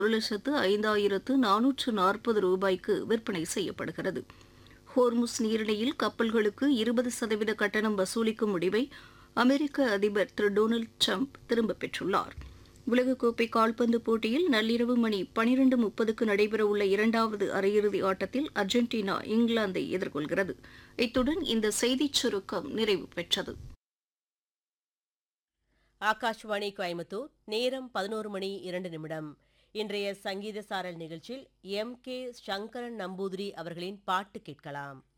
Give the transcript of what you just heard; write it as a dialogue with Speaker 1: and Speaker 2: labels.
Speaker 1: ஒரு லட்சத்து ஐந்தாயிரத்து நானூற்று நாற்பது ரூபாய்க்கு விற்பனை செய்யப்படுகிறது ஹோர்முஸ் நீரிணையில் கப்பல்களுக்கு இருபது சதவீத கட்டணம் வசூலிக்கும் முடிவை அமெரிக்க அதிபர் திரு டொனால்டு ட்ரம்ப் திரும்பப் பெற்றுள்ளார் உலகக்கோப்பை கால்பந்து போட்டியில் நள்ளிரவு மணி பனிரெண்டு முப்பதுக்கு நடைபெறவுள்ள இரண்டாவது அரையிறுதி ஆட்டத்தில் அர்ஜென்டினா இங்கிலாந்தை எதிர்கொள்கிறது இத்துடன் இந்த செய்திச் சுருக்கம் நிறைவு பெற்றது
Speaker 2: ஆகாஷ்வாணி கோயம்புத்தூர் நேரம் பதினோரு மணி இரண்டு நிமிடம் இன்றைய சங்கீத சாரல் நிகழ்ச்சியில் எம் கே சங்கரன் நம்பூதிரி அவர்களின் பாட்டு கேட்கலாம்